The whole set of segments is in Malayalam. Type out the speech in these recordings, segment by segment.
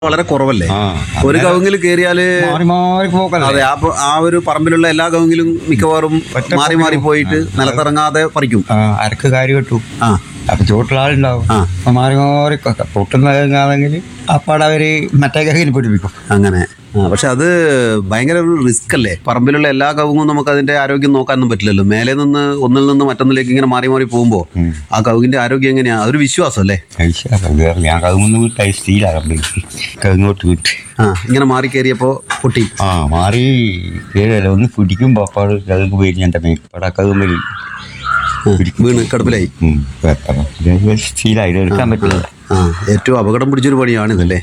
വളരെ കുറവല്ലേ ആ, ഒരു കവുങ്ങിൽ കയറിയാല് മാറി മാറി പോക്കല്ലേ അതെ ആ പ- ആ ഒരു പറമ്പിലുള്ള എല്ലാ കവുങ്ങിലും മിക്കവാറും മാറി മാറി പോയിട്ട് നിലത്തിറങ്ങാതെ പറിക്കും ആ, അരക്ക് കാര്യം കിട്ടു ആ അപ്പൊ ചുവട്ടിലാളുണ്ടാവും ആ. അപ്പൊ മാറി മാറി പൊട്ടുന്നതെങ്കിൽ അപ്പാടെ അവര് മറ്റേ കയ്യിൽ പിടിപ്പിക്കും അങ്ങനെ ആ, പക്ഷെ അത് ഭയങ്കര ഒരു റിസ്ക് അല്ലേ പറമ്പിലുള്ള എല്ലാ കവുങ്ങും നമുക്ക് അതിന്റെ ആരോഗ്യം നോക്കാനൊന്നും പറ്റില്ലല്ലോ മേലെ നിന്ന് ഒന്നിൽ നിന്ന് മറ്റൊന്നിലേക്ക് ഇങ്ങനെ മാറി മാറി പോകുമ്പോൾ ആ കവുങ്ങിന്റെ ആരോഗ്യം എങ്ങനെയാ അതൊരു വിശ്വാസം അല്ലേ കഴിച്ചാ ഞാൻ കവുങ്ങുന്ന് വിട്ടായി സ്റ്റീലാകാൻ കവുങ്ങോട്ട് വിട്ട് ആ ഇങ്ങനെ മാറി കയറിയപ്പോ പൊട്ടി ആ മാറി കീഴല്ല ഒന്ന് പിടിക്കുമ്പോ അപ്പാട് കവുങ്ങ് പോയി എൻ്റെ മേൽപ്പാടെ കവുമ്പിൽ ആ, വീണ് കടുപ്പിലായി സ്റ്റീലായി എടുക്കാൻ പറ്റില്ല ആ ഏറ്റവും അപകടം പിടിച്ചൊരു പണിയാണ് ഇതല്ലേ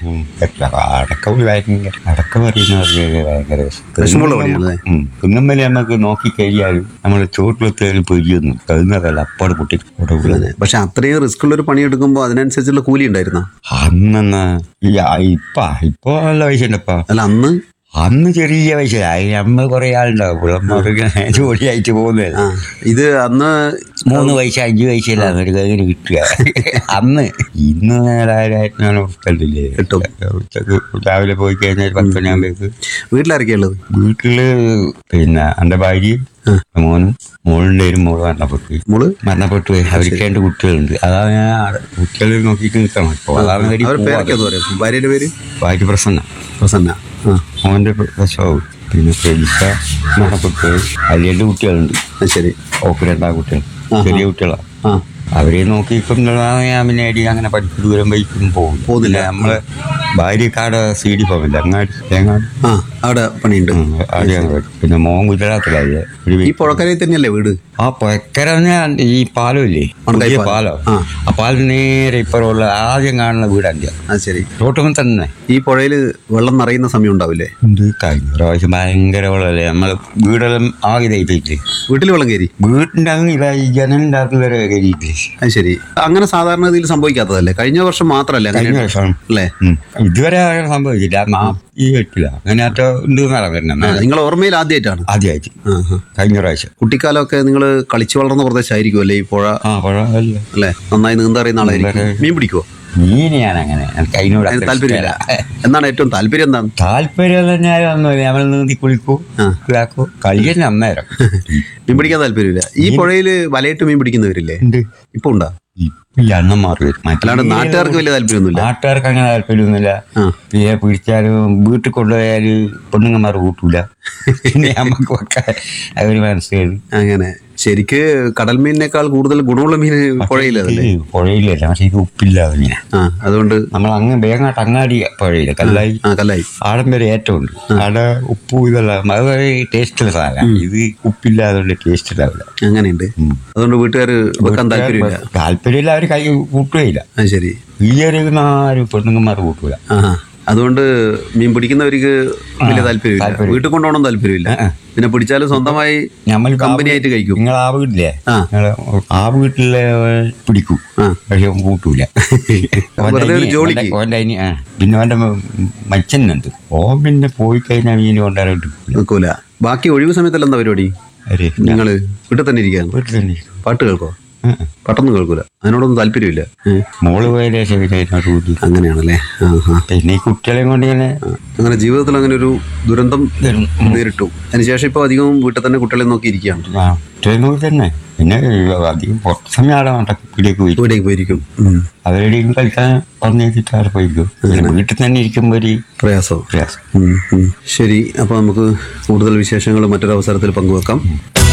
അടക്ക ഭയങ്കര അടക്ക പറയുന്നവർക്ക് ഭയങ്കര വിഷമമുള്ള പണിയാണല്ലേ? കുന്നമ്മല് നമുക്ക് നോക്കി കഴിഞ്ഞാലും നമ്മൾ ചോട്ടിലെത്തേലും പൊരിയൊന്നും കഴുന്നതല്ല അപ്പാട് പൊട്ടി അവിടെ വീഴുന്നത്. അതെ. പക്ഷെ അത്രയും റിസ്ക് ഉള്ള ഒരു പണി എടുക്കുമ്പോൾ അതിനനുസരിച്ചുള്ള കൂലി ഉണ്ടായിരുന്ന അന്നെന്നാ ഈ ആ- ഇപ്പ ഇപ്പൊ നല്ല പൈസ ഉണ്ടപ്പാ അല്ല അന്ന് അന്ന് ചെറിയ പൈസ അതിന് നമ്മൾ കുറെ ആളുണ്ടാവും പിള്ളമാർക്ക് ജോലിയായിട്ട് പോകുന്നത് ആ ഇത് അന്ന് മൂന്ന് പൈസ അഞ്ച് പൈസ ഇല്ല ഒരു കയ്യിൽ കിട്ടുക അന്ന് ഇന്ന് നേരായിരം കണ്ടില്ലേ കിട്ടും. ഉച്ചക്ക് രാവിലെ പോയി കഴിഞ്ഞാൽ പത്ത് മണിയാകുമ്പോഴേക്ക് വീട്ടിലാരൊക്കെയാ ഉള്ളത് വീട്ടില് പിന്നെ എൻ്റെ ഭാര്യയും മോനും മോളിൻ്റെ ഒരു മോള് മരണപ്പെട്ടു പോയി. മോള് മരണപ്പെട്ടു പോയി അവർക്ക് രണ്ട് കുട്ടികളുണ്ട് അതാണ് ഞാൻ ആടെ കുട്ടികൾ നോക്കിയിട്ട് നിൽക്കണം ഇപ്പോൾ അതാണ് വേണ്ടി അവരുടെ പേരൊക്കെ എന്താ പറയാ ഭാര്യയുടെ പേര് ഭാര്യ പ്രസന്ന പ്രസന്ന ആ മോൻ്റെ പ്രസവവും പിന്നെ പ്രതീക്ഷ മരണപ്പെട്ടു പോയി അതിൽ രണ്ട് കുട്ടികളുണ്ട് ആ, ശരി ഓക്ക് രണ്ടാം കുട്ടികൾ ചെറിയ കുട്ടികളാണ് ആ അവരെ നോക്കിക്കൊണ്ടാണ് ഞാൻ പിന്നെ അടി അങ്ങനെ പഠിപ്പ് ദൂരം ബൈക്കൊന്നും പോകും പോകുന്നില്ല. നമ്മളെ ഭാര്യക്കാട് സി ഡി പോകില്ല അങ്ങാടി തേങ്ങാട് ആ അവിടെ പണിയുണ്ട് ഉം, ആടെയാണ് പോയത്. പിന്നെ മോൻ ഗുജറാത്തിലായി ഒരു ഈ പുഴക്കരയിൽ തന്നെയല്ലേ വീട് ആ പൊക്കര ഈ പാലം ഇല്ലേ ഉണക്കായി പുതിയ പാലം. പാലം ആ. ആ പാലം നേരെ ഇപ്പുറമുള്ള ആദ്യം കാണുന്ന വീടാണ് ആ ശരി റോട്ടുമ്പോൾ തന്നെ ഈ പുഴയിൽ വെള്ളം നിറയുന്ന സമയം ഉണ്ടാവില്ലേ ഉണ്ട് കഴിഞ്ഞ പ്രാവശ്യം ഭയങ്കര വെള്ളമല്ലേ നമ്മളെ വീടെല്ലാം ആകെ ഇതായിട്ടില്ലേ വീട്ടിൽ വെള്ളം കയറി വീട്ടിൻ്റെ അങ്ങ് ഇതായി ജനലിൻ്റെ അകത്ത് വരെ കയറിയിട്ടില്ലേ അത് ശരി അങ്ങനെ സാധാരണ ഇതിൽ സംഭവിക്കാത്തതല്ലേ കഴിഞ്ഞ വർഷം മാത്രമല്ലേ അങ്ങനെ കഴിഞ്ഞ വർഷം അല്ലേ ഉം. ഇതുവരെ അങ്ങനെ സംഭവിച്ചില്ല ആ ഈ എട്ടില്ല അങ്ങനെ ആറ്റോ ഉണ്ട് എന്നാണ് വരുന്നത് നിങ്ങൾ ഓർമ്മയിൽ ആദ്യമായിട്ടാണ് ആദ്യമായിട്ട് ആ ആ കഴിഞ്ഞ പ്രാവശ്യം കുട്ടിക്കാലമൊക്കെ നിങ്ങൾ കളിച്ചു വളർന്ന പ്രദേശമായിരിക്കും അല്ലേ ഈ പുഴ ആ പുഴ അല്ല അല്ലേ നന്നായി നീന്താ അറിയുന്ന ആളായിരിക്കും മീൻ പിടിക്കുവോ മീൻ ഞാൻ അങ്ങനെ എനിക്ക് അതിനോട് അതിന് അത്ര താല്പര്യമില്ല ഇഷ്ടമല്ല. എന്താണ് ഏറ്റവും താല്പര്യം എന്താണ് താല്പര്യം തന്നെ ഒന്നുമില്ല നമ്മൾ നീന്തി കുളിക്കൂ ആ. ഇതാക്കൂ കളി തന്നെ അന്നേരം മീൻ പിടിക്കാൻ താല്പര്യമില്ല ഈ പുഴയിൽ വലയിട്ട് മീൻ പിടിക്കുന്നവരില്ലേ ഉണ്ട് ഇപ്പൊ ഉണ്ടാ ഇപ്പൊ ഈ അണ്ണന്മാർ വരും മറ്റേ അല്ലാണ്ട് നാട്ടുകാർക്ക് വലിയ താല്പര്യമൊന്നുമില്ല നാട്ടുകാർക്ക് അങ്ങനെ താല്പര്യമൊന്നുമില്ല ആ. പിന്നെ പിടിച്ചാലും വീട്ടിൽ കൊണ്ടുപോയാല് പെണ്ണുങ്ങന്മാർ കൂട്ടൂല പിന്നെ നമുക്ക് വെക്കാൻ അവര് മനസ്സിലായി അങ്ങനെ ശരിക്ക് കടൽ മീനിനേക്കാൾ കൂടുതൽ ഗുണമുള്ള മീൻ പുഴയിലതല്ലേ പുഴയിലല്ല പക്ഷെ ഇത് ഉപ്പില്ല മീന ആ അതുകൊണ്ട് നമ്മൾ അങ്ങ് വേങ്ങാട്ട് അങ്ങാടി പുഴയില്ല കല്ലായി ആ കല്ലായി ആടം വരെ ഏറ്റവും ഉണ്ട് ആടെ ഉപ്പും ഇതെല്ലാം അത് വരെ ടേസ്റ്റുള്ള സാധനം ഇത് ഉപ്പില്ലാതുകൊണ്ട് ടേസ്റ്റ് ഉണ്ടാവില്ല അങ്ങനെയുണ്ട് ഉം. അതുകൊണ്ട് വീട്ടുകാർ വെക്കാൻ താല്പര്യമില്ല താല്പര്യമില്ല അവർ കൈ കൂട്ടുകയില്ല ആ ശരി ഈ ഒരു ആരും പെണ്ണുങ്ങന്മാർ കൂട്ടൂല ആ അതുകൊണ്ട് മീൻ പിടിക്കുന്നവർക്ക് വലിയ താല്പര്യമില്ല താല്പര്യം. വീട്ടിൽ കൊണ്ടുപോകണം താല്പര്യമില്ല ആ. പിന്നെ പിടിച്ചാലും സ്വന്തമായി നമ്മൾ കമ്പനി ആയിട്ട് കഴിക്കും നിങ്ങൾ ആ വീട്ടിലെ ആ. നിങ്ങള് ആ വീട്ടിലെ പിടിക്കും ആ. പക്ഷെ അവൻ കൂട്ടൂല വെറുതെ ഒരു ജോലിക്ക്. ഓൻ്റെ അനി ആ പിന്നെ അവൻ്റെ മച്ചനുണ്ട് ഓൻ പിന്നെ പോയി കഴിഞ്ഞാൽ മീൻ കൊണ്ടുവരാൻ കിട്ടൂല നിൽക്കൂല ബാക്കി ഒഴിവ് സമയത്തല്ല എന്താ പരിപാടി അരെ നിങ്ങള് വീട്ടിൽ തന്നെ ഇരിക്കുകയാണ് വീട്ടിൽ തന്നെ ഇരിക്കും. പാട്ട് കേൾക്കോ ആ, ആ. പാട്ടൊന്നും കേൾക്കൂല അതിനോടൊന്നും താല്പര്യമില്ല ഏ, മോള് പോയ ശേഷം പിന്നെ അതിനോട് കൂടി അങ്ങനെയാണല്ലേ ആ ആ പിന്നെ ഈ കുട്ടികളെയും കൊണ്ട് ഇങ്ങനെ അങ്ങനെ ജീവിതത്തിൽ അങ്ങനെ ഒരു ദുരന്തം നേരിട്ടു അതിനുശേഷം ഇപ്പോൾ അധികവും വീട്ടിൽ തന്നെ കുട്ടികളെ നോക്കി ഇരിക്കുകയാണ് ആ കുട്ടികളെ നോക്കി തന്നെ പിന്നെ അധികം കുറച്ച് സമയം ആടെ പിടിയൊക്കെ പോയി വീട്ടിലേക്ക് പോയിരിക്കും അവരെവിടെയും കളിക്കാൻ പറഞ്ഞു വെച്ചിട്ട് അവിടെ പോയിരിക്കും പിന്നെ വീട്ടിൽ തന്നെ ഇരിക്കുമ്പോൾ ഒരു പ്രയാസം പ്രയാസം ഉം, ഉം. ശരി അപ്പോൾ നമുക്ക് കൂടുതൽ വിശേഷങ്ങൾ മറ്റൊരു അവസരത്തിൽ പങ്കുവെക്കാം